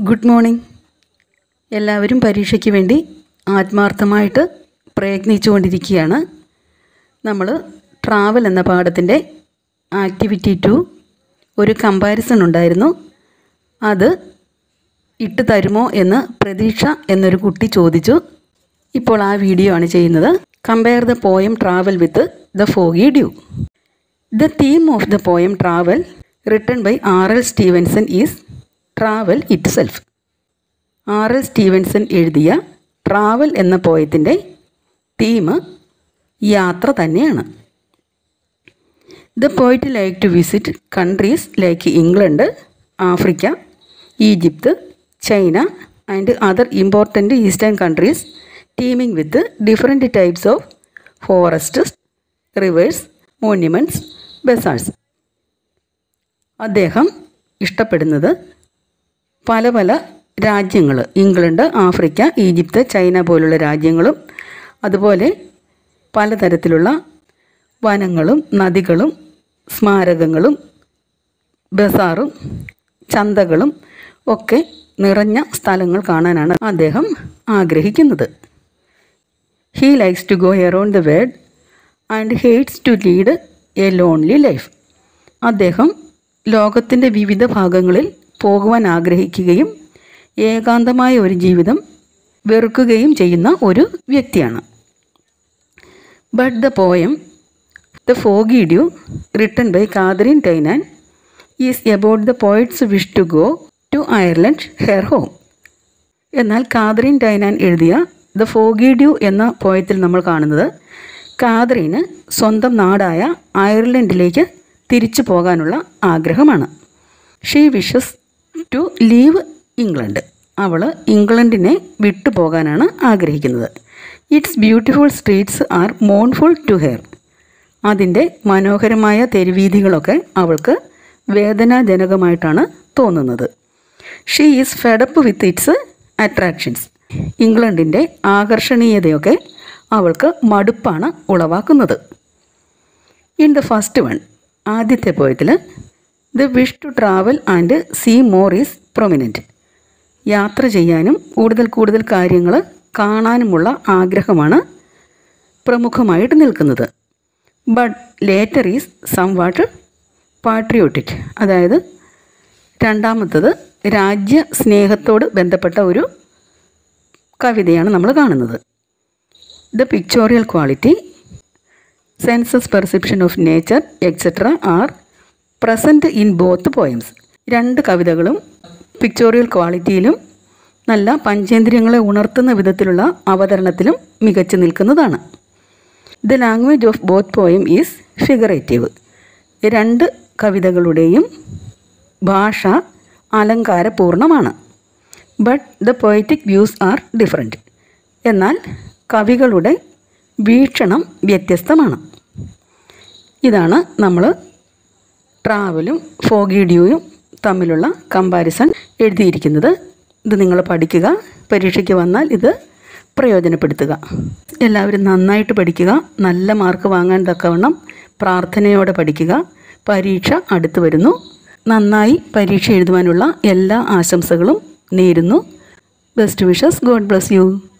good morning എല്ലാവരും പരീക്ഷയ്ക്ക് വേണ്ടി ആത്മാർത്ഥമായിട്ട് പ്രയത്നിച്ചുകൊണ്ടിരിക്കുകയാണ് നമ്മൾ ട്രാവൽ എന്ന പാഠത്തിൻ്റെ ആക്ടിവിറ്റി ടു ഒരു കമ്പാരിസൺ ഉണ്ടായിരുന്നു അത് ഇട്ട് തരുമോ എന്ന് പ്രതീക്ഷ എന്നൊരു കുട്ടി ചോദിച്ചു ഇപ്പോൾ ആ വീഡിയോ ആണ് ചെയ്യുന്നത് compare the poem travel with the foggy dew the theme of the poem travel written by R L Stevenson is travel itself R L Stevenson എഴുതിയ ട്രാവൽ എന്ന പോയത്തിൻ്റെ തീം യാത്ര തന്നെയാണ് the poet like to visit countries like England Africa Egypt China and other important eastern countries teeming with different types of forests rivers monuments bazaars അദ്ദേഹം ഇഷ്ടപ്പെടുന്നത് പല പല രാജ്യങ്ങൾ ഇംഗ്ലണ്ട് ആഫ്രിക്ക ഈജിപ്ത് ചൈന പോലുള്ള രാജ്യങ്ങളും അതുപോലെ പലതരത്തിലുള്ള വനങ്ങളും നദികളും സ്മാരകങ്ങളും ബസാറും ചന്തകളും ഒക്കെ നിറഞ്ഞ സ്ഥലങ്ങൾ കാണാനാണ് അദ്ദേഹം ആഗ്രഹിക്കുന്നത് he likes to go around the world and hates to lead a lonely life അദ്ദേഹം ലോകത്തിൻ്റെ വിവിധ ഭാഗങ്ങളിൽ പോകുവാൻ ആഗ്രഹിക്കുകയും ഏകാന്തമായ ഒരു ജീവിതം വെറുക്കുകയും ചെയ്യുന്ന ഒരു വ്യക്തിയാണ് but the poem the foggy dew written by Catherine Tynan is about the poet's wish to go to Ireland her home എന്നാൽ കാതറിൻ ടൈനാൻ എഴുതിയ ദ ഫോഗി ഡ്യൂ എന്ന പോയത്തിൽ നമ്മൾ കാണുന്നത് കാതറിന് സ്വന്തം നാടായ അയർലൻഡിലേക്ക് തിരിച്ചു പോകാനുള്ള ആഗ്രഹമാണ് she wishes to leave England അവൾ ഇംഗ്ലണ്ടിനെ വിട്ടു പോകാനാണ് ആഗ്രഹിക്കുന്നത് its beautiful streets are mournful to hear അതിൻ്റെ മനോഹരമായ തെരുവീഥികളൊക്കെ അവൾക്ക് വേദനാജനകമായിട്ടാണ് തോന്നുന്നത് she is fed up with its attractions ഇംഗ്ലണ്ടിൻ്റെ ആകർഷണീയതയൊക്കെ അവൾക്ക് മടുപ്പാണ് ഉളവാക്കുന്നത് ഇൻ ദ ഫസ്റ്റ് വൺ ആദ്യത്തെ പോയത്തിൽ the wish to travel and see more is prominent യാത്ര ചെയ്യാനും കൂടുതൽ കൂടുതൽ കാര്യങ്ങൾ കാണാനുമുള്ള ആഗ്രഹമാണ് പ്രമുഖമായിട്ട് നിൽക്കുന്നത് but later is somewhat patriotic അതായത് രണ്ടാമത്തത് രാജ്യ സ്നേഹത്തോട് ബന്ധപ്പെട്ട ഒരു കവിതയാണ് നമ്മൾ കാണുന്നത് the pictorial quality senses perception of nature etcetera are present in both poems രണ്ട് കവിതകളും പിക്ചോറിയൽ ക്വാളിറ്റിയിലും നല്ല പഞ്ചേന്ദ്രിയങ്ങളെ ഉണർത്തുന്ന വിധത്തിലുള്ള അവതരണത്തിലും മികച്ചു നിൽക്കുന്നതാണ് the language of both poem is figurative രണ്ട് കവിതകളുടെയും ഭാഷ അലങ്കാരപൂർണമാണ് but the poetic views are different എന്നാൽ കവികളുടെ വീക്ഷണം വ്യത്യസ്തമാണ് ഇതാണ് നമ്മൾ ട്രാവലും ഫോഗിഡിയോയും തമ്മിലുള്ള കമ്പാരിസൺ എഴുതിയിരിക്കുന്നത് ഇത് നിങ്ങൾ പഠിക്കുക പരീക്ഷയ്ക്ക് വന്നാൽ ഇത് പ്രയോജനപ്പെടുത്തുക എല്ലാവരും നന്നായിട്ട് പഠിക്കുക നല്ല മാർക്ക് വാങ്ങാൻ തക്കവണ്ണം പ്രാർത്ഥനയോടെ പഠിക്കുക പരീക്ഷ അടുത്ത് വരുന്നു നന്നായി പരീക്ഷ എഴുതുവാനുള്ള എല്ലാ ആശംസകളും നേരുന്നു best wishes God bless U